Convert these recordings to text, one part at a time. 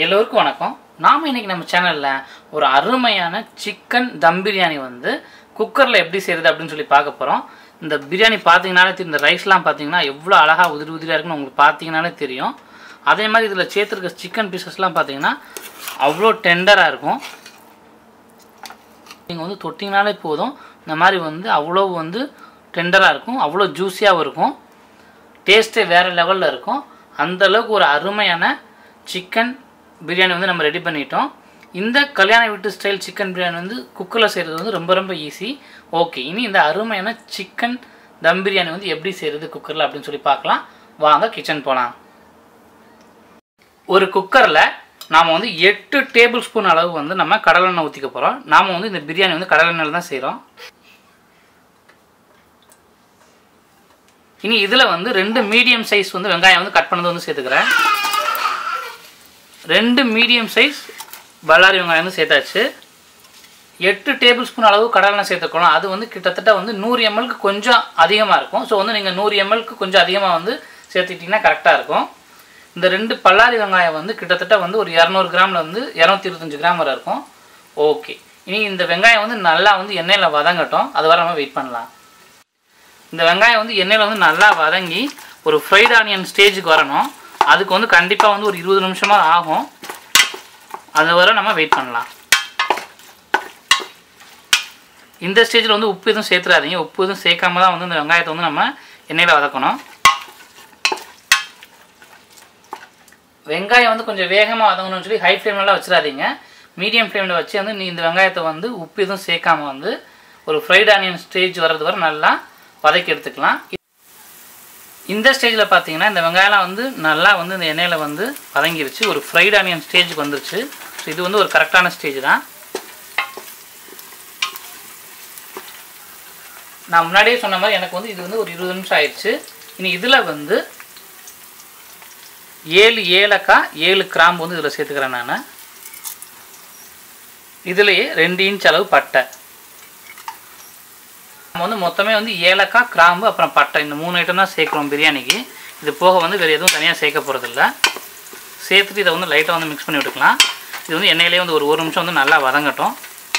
எல்லோருக்கும் வணக்கம் நாம் இன்னைக்கு நம்ம சேனலில் ஒரு அருமையான சிக்கன் தம் பிரியாணி வந்து குக்கரில் எப்படி செய்கிறது அப்படின்னு சொல்லி பார்க்க போகிறோம் இந்த பிரியாணி பார்த்தீங்கனாலே தெரியும், இந்த ரைஸ்லாம் பார்த்தீங்கன்னா எவ்வளோ அழகாக உதிரி உதிரியாக இருக்குன்னு உங்களுக்கு பார்த்தீங்கனாலே தெரியும் அதே மாதிரி இதில் சேர்த்துருக்க சிக்கன் பீசஸ்லாம் பார்த்தீங்கன்னா அவ்வளோ டெண்டராக இருக்கும் நீங்கள் வந்து தொட்டிங்கனாலே போதும் இந்த மாதிரி வந்து அவ்வளோ வந்து டெண்டராக இருக்கும் அவ்வளோ ஜூஸியாகவும் இருக்கும் டேஸ்ட்டே வேறு லெவலில் இருக்கும் அந்த அளவுக்கு ஒரு அருமையான சிக்கன் பிரியாணி வந்து நம்ம ரெடி பண்ணிட்டோம் இந்த கல்யாண வீட்டு ஸ்டைல் சிக்கன் பிரியாணி வந்து குக்கரில் செய்கிறது வந்து ரொம்ப ரொம்ப ஈஸி ஓகே இனி இந்த அருமையான சிக்கன் தம் பிரியாணி வந்து எப்படி செய்கிறது குக்கரில் அப்படின்னு சொல்லி பார்க்கலாம் வாங்க கிச்சன் போகலாம் ஒரு குக்கரில் நாம் வந்து எட்டு டேபிள் ஸ்பூன் அளவு வந்து நம்ம கடலெண்ணெய் ஊற்றிக்க போகிறோம் நாம் வந்து இந்த பிரியாணி வந்து கடலெண்ணெயில் தான் செய்கிறோம் இனி இதில் வந்து ரெண்டு மீடியம் சைஸ் வந்து வெங்காயம் வந்து கட் பண்ணது வந்து சேர்த்துக்கிறேன் ரெண்டு மீடியம் சைஸ் பல்லாரி வெங்காயம் வந்து சேர்த்தாச்சு எட்டு டேபிள் ஸ்பூன் அளவு கடலெண்ணெய் சேர்த்துக்கணும் அது வந்து கிட்டத்தட்ட வந்து நூறு எம்எல்க்கு கொஞ்சம் அதிகமாக இருக்கும் ஸோ வந்து நீங்கள் நூறு எம்எல்க்கு கொஞ்சம் அதிகமாக வந்து சேர்த்துக்கிட்டிங்கன்னா கரெக்டாக இருக்கும் இந்த ரெண்டு பல்லாரி வெங்காயம் வந்து கிட்டத்தட்ட வந்து ஒரு இரநூறு கிராமில் வந்து இரநூத்தி இருபத்தஞ்சு கிராம் வரை இருக்கும் ஓகே இனி இந்த வெங்காயம் வந்து நல்லா வந்து எண்ணெயில் வதங்கட்டும் அது வரை நம்ம வெயிட் பண்ணலாம் இந்த வெங்காயம் வந்து எண்ணெயில் வந்து நல்லா வதங்கி ஒரு ஃப்ரைட் ஆனியன் ஸ்டேஜுக்கு வரணும் அதுக்கு வந்து கண்டிப்பாக வந்து ஒரு இருபது நிமிஷமாக ஆகும் அது வரை நம்ம வெயிட் பண்ணலாம் இந்த ஸ்டேஜில் வந்து உப்பு எதுவும் சேர்த்துறாதீங்க உப்பு எதுவும் சேர்க்காம தான் வந்து இந்த வெங்காயத்தை வந்து நம்ம எண்ணெயில் வதக்கணும் வெங்காயம் வந்து கொஞ்சம் வேகமாக வதங்கணும்னு சொல்லி ஹை ஃப்ளேம்லலாம் வச்சிடாதீங்க மீடியம் ஃப்ளேமில் வச்சு வந்து நீ இந்த வெங்காயத்தை வந்து உப்பு எதுவும் சேர்க்காம வந்து ஒரு ஃப்ரைட் ஆனியன் ஸ்டேஜ் வர்றது வரை நல்லா வதக்கி எடுத்துக்கலாம் இந்த ஸ்டேஜில் பார்த்தீங்கன்னா இந்த வெங்காயம்லாம் வந்து நல்லா வந்து இந்த எண்ணெயில் வந்து வதங்கிருச்சு ஒரு ஃப்ரைட் ஆனியன் ஸ்டேஜுக்கு வந்துருச்சு ஸோ இது வந்து ஒரு கரெக்டான ஸ்டேஜ் தான் நான் முன்னாடியே சொன்ன மாதிரி எனக்கு வந்து இது வந்து ஒரு இருபது நிமிஷம் ஆயிடுச்சு இனி இதில் வந்து ஏழு ஏலக்காய் ஏழு கிராம்பு வந்து இதில் சேர்த்துக்கிறேன் நான் இதுலேயே ரெண்டு இன்ச் அளவு பட்டை நம்ம வந்து மொத்தமே வந்து ஏலக்காய் கிராம்பு அப்புறம் பட்டை இந்த மூணு ஐட்டம் தான் சேர்க்குறோம் பிரியாணிக்கு இது போக வந்து வேறு எதுவும் தனியாக சேர்க்க போகிறதில்ல சேர்த்துட்டு இதை வந்து லைட்டாக வந்து மிக்ஸ் பண்ணி விட்டுக்கலாம் இது வந்து எண்ணெயிலே வந்து ஒரு ஒரு நிமிஷம் வந்து நல்லா வதங்கட்டும்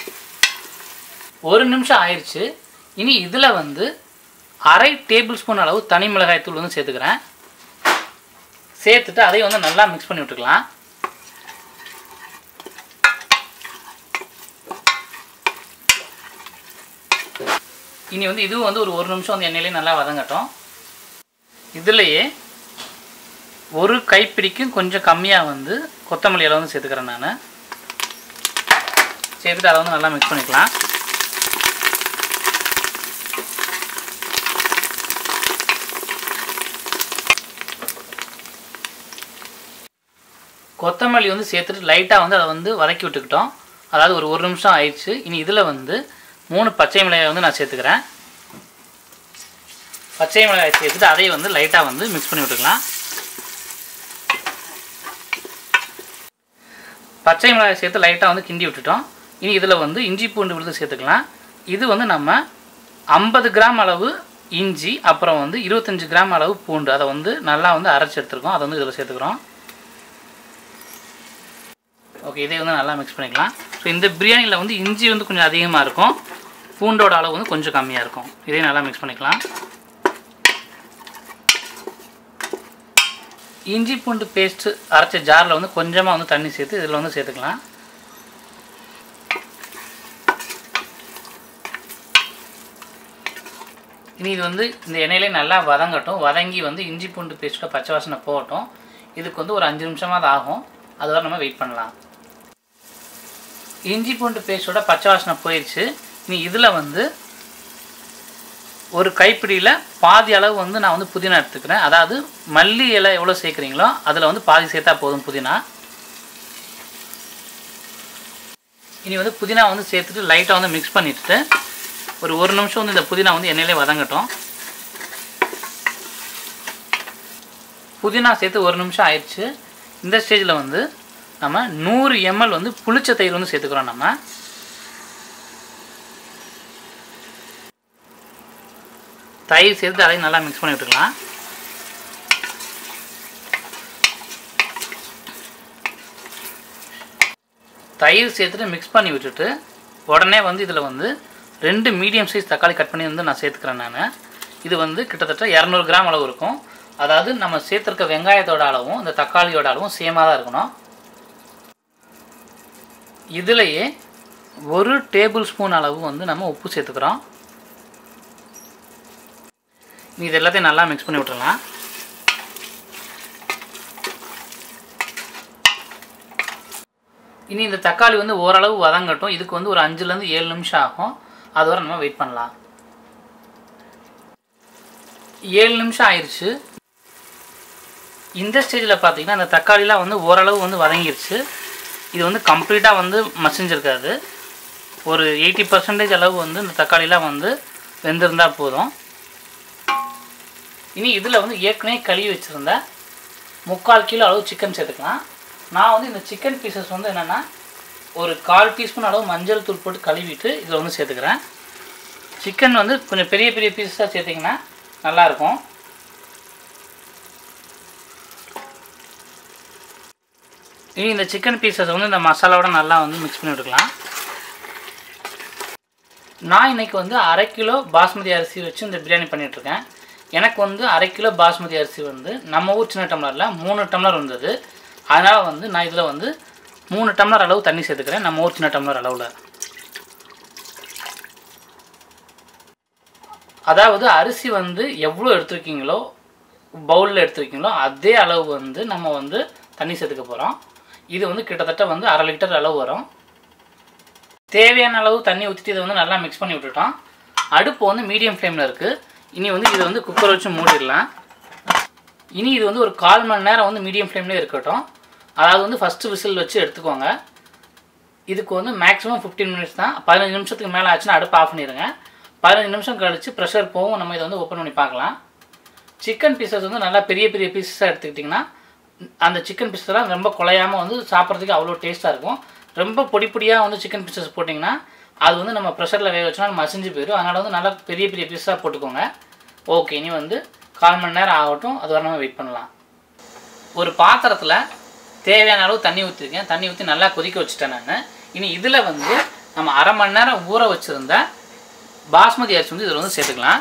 ஒரு நிமிஷம் ஆயிடுச்சு இனி இதில் வந்து அரை டேபிள் ஸ்பூன் அளவு தனி மிளகாய் தூள் வந்து சேர்த்துக்கிறேன் சேர்த்துட்டு அதையும் வந்து நல்லா மிக்ஸ் பண்ணி விட்டுக்கலாம் இனி வந்து இதுவும் வந்து ஒரு ஒரு நிமிஷம் வந்து எண்ணெயிலே நல்லா வதங்கட்டும் இதுலேயே ஒரு கைப்பிடிக்கும் கொஞ்சம் கம்மியாக வந்து கொத்தமல்லி இலை வந்து சேர்த்துக்கிறேன் நான் சேர்த்துட்டு அதை வந்து நல்லா மிக்ஸ் பண்ணிக்கலாம் கொத்தமல்லி வந்து சேர்த்துட்டு லைட்டாக வந்து அதை வந்து வதக்கி விட்டுக்கிட்டோம் அதாவது ஒரு ஒரு நிமிஷம் ஆயிடுச்சு இனி இதில் வந்து மூணு பச்சை மிளகாய் வந்து நான் சேர்த்துக்கிறேன் பச்சை மிளகாய் சேர்த்துட்டு அதையும் வந்து லைட்டாக வந்து மிக்ஸ் பண்ணி விட்டுக்கலாம் பச்சை மிளகாய் சேர்த்து லைட்டாக வந்து கிண்டி விட்டுட்டோம் இனி இதில் வந்து இஞ்சி பூண்டு விழுது சேர்த்துக்கலாம் இது வந்து நம்ம ஐம்பது கிராம் அளவு இஞ்சி அப்புறம் வந்து இருபத்தஞ்சி கிராம் அளவு பூண்டு அதை வந்து நல்லா வந்து அரைச்சி எடுத்துருக்கோம் அதை வந்து இதில் சேர்த்துக்கிறோம் ஓகே இதை வந்து நல்லா மிக்ஸ் பண்ணிக்கலாம் ஸோ இந்த பிரியாணியில் வந்து இஞ்சி வந்து கொஞ்சம் அதிகமாக இருக்கும் பூண்டோட அளவு வந்து கொஞ்சம் கம்மியாக இருக்கும் இதையும் நல்லா மிக்ஸ் பண்ணிக்கலாம் இஞ்சி பூண்டு பேஸ்ட்டு அரைச்ச ஜாரில் வந்து கொஞ்சமாக வந்து தண்ணி சேர்த்து இதில் வந்து சேர்த்துக்கலாம் இனி இது வந்து இந்த எண்ணெயிலே நல்லா வதங்கட்டும் வதங்கி வந்து இஞ்சி பூண்டு பேஸ்ட்டோட பச்சை வாசனை போகட்டும் இதுக்கு வந்து ஒரு அஞ்சு நிமிஷமாக ஆகும் அது வரை நம்ம வெயிட் பண்ணலாம் இஞ்சி பூண்டு பேஸ்ட்டோட பச்சை வாசனை போயிடுச்சு நீ இதில் வந்து ஒரு கைப்பிடியில் பாதி அளவு வந்து நான் வந்து புதினா எடுத்துக்கிறேன் அதாவது மல்லி இலை எவ்வளோ சேர்க்குறீங்களோ அதில் வந்து பாதி சேர்த்தா போதும் புதினா இனி வந்து புதினா வந்து சேர்த்துட்டு லைட்டாக வந்து மிக்ஸ் பண்ணிட்டு ஒரு ஒரு நிமிஷம் வந்து இந்த புதினா வந்து எண்ணெயிலே வதங்கட்டும் புதினா சேர்த்து ஒரு நிமிஷம் ஆயிடுச்சு இந்த ஸ்டேஜில் வந்து நம்ம நூறு எம்எல் வந்து புளிச்ச தயிர் வந்து சேர்த்துக்கிறோம் நம்ம தயிர் சேர்த்து அதையும் நல்லா மிக்ஸ் பண்ணி விட்டுக்கலாம் தயிர் சேர்த்துட்டு மிக்ஸ் பண்ணி விட்டுட்டு உடனே வந்து இதில் வந்து ரெண்டு மீடியம் சைஸ் தக்காளி கட் பண்ணி வந்து நான் சேர்த்துக்கிறேன் நான் இது வந்து கிட்டத்தட்ட இரநூறு கிராம் அளவு இருக்கும் அதாவது நம்ம சேர்த்துருக்க வெங்காயத்தோட அளவும் இந்த தக்காளியோட அளவும் சேமாக தான் இருக்கணும் இதுலேயே ஒரு டேபிள் ஸ்பூன் அளவு வந்து நம்ம உப்பு சேர்த்துக்கிறோம் இது எல்லாத்தையும் நல்லா மிக்ஸ் பண்ணி விட்டுறலாம் இனி இந்த தக்காளி வந்து ஓரளவு வதங்கட்டும் இதுக்கு வந்து ஒரு அஞ்சுலேருந்து ஏழு நிமிஷம் ஆகும் அது வரை நம்ம வெயிட் பண்ணலாம் ஏழு நிமிஷம் ஆயிடுச்சு இந்த ஸ்டேஜில் பார்த்தீங்கன்னா இந்த தக்காளிலாம் வந்து ஓரளவு வந்து வதங்கிருச்சு இது வந்து கம்ப்ளீட்டாக வந்து மசிஞ்சிருக்காது ஒரு எயிட்டி பர்சன்டேஜ் அளவு வந்து இந்த தக்காளிலாம் வந்து வெந்திருந்தால் போதும் இனி இதில் வந்து ஏற்கனவே கழுவி வச்சுருந்த முக்கால் கிலோ அளவு சிக்கன் சேர்த்துக்கலாம் நான் வந்து இந்த சிக்கன் பீசஸ் வந்து என்னென்னா ஒரு கால் டீஸ்பூன் அளவு மஞ்சள் தூள் போட்டு கழுவிட்டு இதில் வந்து சேர்த்துக்கிறேன் சிக்கன் வந்து கொஞ்சம் பெரிய பெரிய பீஸஸாக சேர்த்திங்கன்னா நல்லாயிருக்கும் இனி இந்த சிக்கன் பீசஸ் வந்து இந்த மசாலாவோட நல்லா வந்து மிக்ஸ் பண்ணி விட்டுக்கலாம் நான் இன்றைக்கி வந்து அரை கிலோ பாஸ்மதி அரிசி வச்சு இந்த பிரியாணி பண்ணிகிட்ருக்கேன் எனக்கு வந்து அரை கிலோ பாஸ்மதி அரிசி வந்து நம்ம ஊர் சின்ன டம்ளரில் மூணு டம்ளர் வந்தது அதனால் வந்து நான் இதில் வந்து மூணு டம்ளர் அளவு தண்ணி சேர்த்துக்கிறேன் நம்ம ஊர் சின்ன டம்ளர் அளவில் அதாவது அரிசி வந்து எவ்வளோ எடுத்துருக்கீங்களோ பவுலில் எடுத்துருக்கீங்களோ அதே அளவு வந்து நம்ம வந்து தண்ணி சேர்த்துக்க போகிறோம் இது வந்து கிட்டத்தட்ட வந்து அரை லிட்டர் அளவு வரும் தேவையான அளவு தண்ணி ஊற்றிட்டு இதை வந்து நல்லா மிக்ஸ் பண்ணி விட்டுட்டோம் அடுப்பு வந்து மீடியம் ஃப்ளேமில் இருக்குது இனி வந்து இதை வந்து குக்கர் வச்சு மூடிடலாம் இனி இது வந்து ஒரு கால் மணி நேரம் வந்து மீடியம் ஃப்ளேம்லேயே இருக்கட்டும் அதாவது வந்து ஃபஸ்ட்டு விசில் வச்சு எடுத்துக்கோங்க இதுக்கு வந்து மேக்ஸிமம் ஃபிஃப்டீன் மினிட்ஸ் தான் பதினஞ்சு நிமிஷத்துக்கு மேலே ஆச்சுன்னா அடுப்பு ஆஃப் பண்ணிடுங்க பதினஞ்சு நிமிஷம் கழித்து ப்ரெஷர் போகும் நம்ம இதை வந்து ஓப்பன் பண்ணி பார்க்கலாம் சிக்கன் பீசஸ் வந்து நல்லா பெரிய பெரிய பீசஸாக எடுத்துக்கிட்டிங்கன்னா அந்த சிக்கன் பீஸஸ்லாம் ரொம்ப குலையாமல் வந்து சாப்பிட்றதுக்கு அவ்வளோ டேஸ்ட்டாக இருக்கும் ரொம்ப பொடி பொடியாக வந்து சிக்கன் பீசஸ் போட்டிங்கன்னா அது வந்து நம்ம ப்ரெஷரில் வேக வச்சோன்னா மசிஞ்சு போயிடும் அதனால் வந்து நல்லா பெரிய பெரிய பீஸாக போட்டுக்கோங்க ஓகே இனி வந்து கால் மணி நேரம் ஆகட்டும் அது வரை நம்ம வெயிட் பண்ணலாம் ஒரு பாத்திரத்தில் தேவையான அளவு தண்ணி ஊற்றிருக்கேன் தண்ணி ஊற்றி நல்லா கொதிக்க வச்சுட்டேன் நான் இனி இதில் வந்து நம்ம அரை மணி நேரம் ஊற வச்சுருந்த பாஸ்மதி அரிசி வந்து இதில் வந்து சேர்த்துக்கலாம்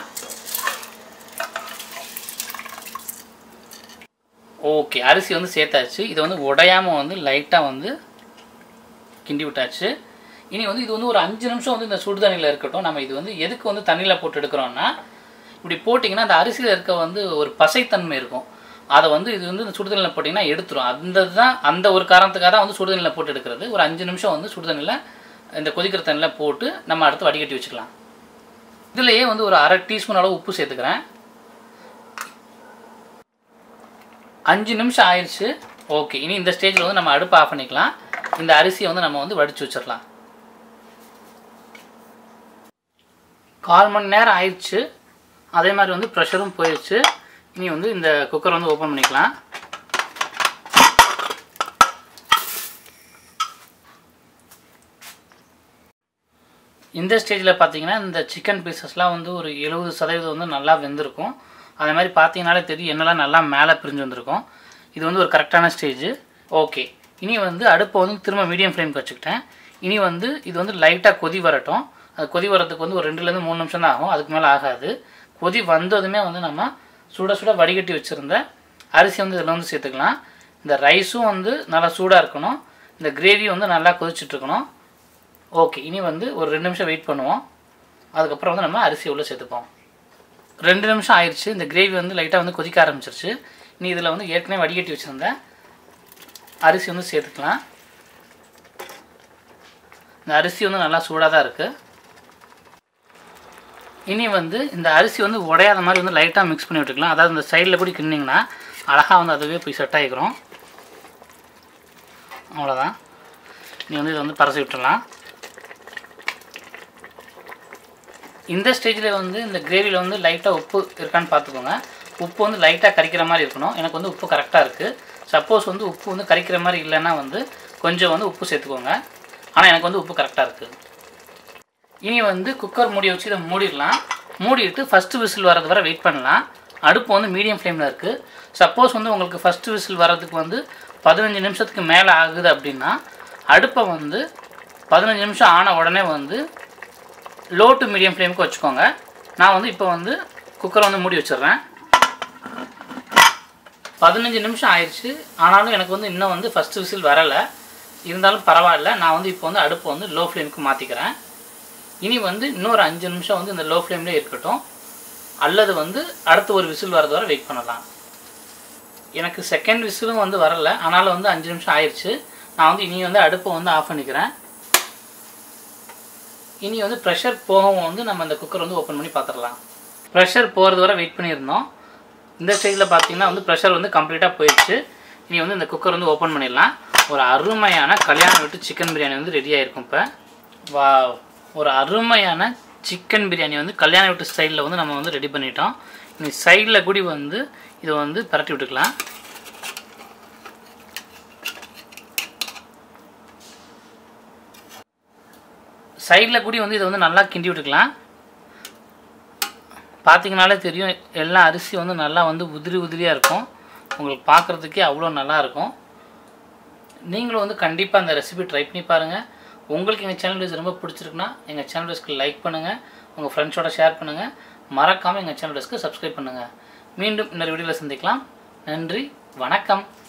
ஓகே அரிசி வந்து சேர்த்தாச்சு இதை வந்து உடையாமல் வந்து லைட்டாக வந்து கிண்டி விட்டாச்சு இனி வந்து இது வந்து ஒரு அஞ்சு நிமிஷம் வந்து இந்த சுடு தண்ணியில் இருக்கட்டும் நம்ம இது வந்து எதுக்கு வந்து தண்ணியில் போட்டு எடுக்கிறோன்னா இப்படி போட்டிங்கன்னா அந்த அரிசியில் இருக்க வந்து ஒரு பசைத்தன்மை இருக்கும் அதை வந்து இது வந்து இந்த சுடுதண்ணியில் போட்டிங்கன்னா எடுத்துரும் அந்த தான் அந்த ஒரு காரணத்துக்காக தான் வந்து சுடுதண்ணியில் போட்டு எடுக்கிறது ஒரு அஞ்சு நிமிஷம் வந்து சுடுதண்ணியில் இந்த கொதிக்கிற தண்ணியில் போட்டு நம்ம அடுத்து வடிகட்டி வச்சுக்கலாம் இதுலேயே வந்து ஒரு அரை டீஸ்பூன் அளவு உப்பு சேர்த்துக்கிறேன் அஞ்சு நிமிஷம் ஆயிடுச்சு ஓகே இனி இந்த ஸ்டேஜில் வந்து நம்ம அடுப்பு ஆஃப் பண்ணிக்கலாம் இந்த அரிசியை வந்து நம்ம வந்து வடித்து வச்சிடலாம் கால் மணி நேரம் ஆயிடுச்சு அதே மாதிரி வந்து ப்ரெஷரும் போயிடுச்சு இனி வந்து இந்த குக்கர் வந்து ஓப்பன் பண்ணிக்கலாம் இந்த ஸ்டேஜில் பார்த்தீங்கன்னா இந்த சிக்கன் பீசஸ்லாம் வந்து ஒரு எழுபது சதவீதம் வந்து நல்லா வெந்திருக்கும் அதே மாதிரி பார்த்தீங்கனாலே தெரியும் என்னெல்லாம் நல்லா மேலே பிரிஞ்சு வந்திருக்கும் இது வந்து ஒரு கரெக்டான ஸ்டேஜ் ஓகே இனி வந்து அடுப்பை வந்து திரும்ப மீடியம் ஃப்ளேம்க்கு வச்சுக்கிட்டேன் இனி வந்து இது வந்து லைட்டாக கொதி வரட்டும் அது கொதி வரதுக்கு வந்து ஒரு ரெண்டுலேருந்து மூணு நிமிஷம் தான் ஆகும் அதுக்கு மேலே ஆகாது கொதி வந்ததுமே வந்து நம்ம சுட சுட வடிகட்டி வச்சுருந்த அரிசி வந்து இதில் வந்து சேர்த்துக்கலாம் இந்த ரைஸும் வந்து நல்லா சூடாக இருக்கணும் இந்த கிரேவி வந்து நல்லா கொதிச்சுட்ருக்கணும் ஓகே இனி வந்து ஒரு ரெண்டு நிமிஷம் வெயிட் பண்ணுவோம் அதுக்கப்புறம் வந்து நம்ம அரிசி உள்ளே சேர்த்துப்போம் ரெண்டு நிமிஷம் ஆயிடுச்சு இந்த கிரேவி வந்து லைட்டாக வந்து கொதிக்க ஆரம்பிச்சிருச்சு நீ இதில் வந்து ஏற்கனவே வடிகட்டி வச்சுருந்த அரிசி வந்து சேர்த்துக்கலாம் இந்த அரிசி வந்து நல்லா சூடாக தான் இருக்குது இனி வந்து இந்த அரிசி வந்து உடையாத மாதிரி வந்து லைட்டாக மிக்ஸ் பண்ணி விட்டுக்கலாம் அதாவது இந்த சைடில் கூட கிண்டிங்கன்னா அழகாக வந்து அதுவே போய் செட் ஆகிக்கிறோம் அவ்வளோதான் நீ வந்து இதை வந்து பரசி விட்டுடலாம் இந்த ஸ்டேஜில் வந்து இந்த கிரேவியில் வந்து லைட்டாக உப்பு இருக்கான்னு பார்த்துக்கோங்க உப்பு வந்து லைட்டாக கரிக்கிற மாதிரி இருக்கணும் எனக்கு வந்து உப்பு கரெக்டாக இருக்குது சப்போஸ் வந்து உப்பு வந்து கரிக்கிற மாதிரி இல்லைன்னா வந்து கொஞ்சம் வந்து உப்பு சேர்த்துக்கோங்க ஆனால் எனக்கு வந்து உப்பு கரெக்டாக இருக்குது இனி வந்து குக்கர் மூடி வச்சு இதை மூடிடலாம் மூடிட்டு ஃபஸ்ட்டு விசில் வரது வரை வெயிட் பண்ணலாம் அடுப்பு வந்து மீடியம் ஃப்ளேமில் இருக்குது சப்போஸ் வந்து உங்களுக்கு ஃபஸ்ட்டு விசில் வர்றதுக்கு வந்து பதினஞ்சு நிமிஷத்துக்கு மேலே ஆகுது அப்படின்னா அடுப்பை வந்து பதினஞ்சு நிமிஷம் ஆன உடனே வந்து லோ டு மீடியம் ஃப்ளேமுக்கு வச்சுக்கோங்க நான் வந்து இப்போ வந்து குக்கரை வந்து மூடி வச்சிடுறேன் பதினஞ்சு நிமிஷம் ஆயிடுச்சு ஆனாலும் எனக்கு வந்து இன்னும் வந்து ஃபஸ்ட்டு விசில் வரலை இருந்தாலும் பரவாயில்ல நான் வந்து இப்போ வந்து அடுப்பை வந்து லோ ஃப்ளேமுக்கு மாற்றிக்கிறேன் இனி வந்து இன்னொரு அஞ்சு நிமிஷம் வந்து இந்த லோ ஃப்ளேம்லேயே இருக்கட்டும் அல்லது வந்து அடுத்து ஒரு விசில் வரது வரை வெயிட் பண்ணலாம் எனக்கு செகண்ட் விசிலும் வந்து வரல ஆனாலும் வந்து அஞ்சு நிமிஷம் ஆயிடுச்சு நான் வந்து இனி வந்து அடுப்பை வந்து ஆஃப் பண்ணிக்கிறேன் இனி வந்து ப்ரெஷர் போகவும் வந்து நம்ம இந்த குக்கர் வந்து ஓப்பன் பண்ணி பார்த்துடலாம் ப்ரெஷர் போகிறது வரை வெயிட் பண்ணியிருந்தோம் இந்த ஸ்டேஜில் பார்த்தீங்கன்னா வந்து ப்ரெஷர் வந்து கம்ப்ளீட்டாக போயிடுச்சு இனி வந்து இந்த குக்கர் வந்து ஓப்பன் பண்ணிடலாம் ஒரு அருமையான கல்யாணம் விட்டு சிக்கன் பிரியாணி வந்து ரெடி ஆயிருக்கும் இப்போ வா ஒரு அருமையான சிக்கன் பிரியாணி வந்து கல்யாண வீட்டு ஸ்டைலில் வந்து நம்ம வந்து ரெடி பண்ணிட்டோம் இனி சைடில் கூடி வந்து இதை வந்து பரட்டி விட்டுக்கலாம் சைடில் கூடி வந்து இதை வந்து நல்லா கிண்டி விட்டுக்கலாம் பார்த்தீங்கனாலே தெரியும் எல்லா அரிசி வந்து நல்லா வந்து உதிரி உதிரியாக இருக்கும் உங்களுக்கு பார்க்குறதுக்கே அவ்வளோ நல்லா இருக்கும் நீங்களும் வந்து கண்டிப்பாக அந்த ரெசிபி ட்ரை பண்ணி பாருங்கள் உங்களுக்கு எங்கள் சேனல் வீடியோஸ் ரொம்ப பிடிச்சிருக்குன்னா எங்கள் சேனல் வீடியோஸ்க்கு லைக் பண்ணுங்கள் உங்கள் ஃப்ரெண்ட்ஸோட ஷேர் பண்ணுங்கள் மறக்காமல் எங்கள் சேனல் வீடியோஸ்க்கு சப்ஸ்கிரைப் பண்ணுங்கள் மீண்டும் இன்னொரு வீடியோவில் சந்திக்கலாம் நன்றி வணக்கம்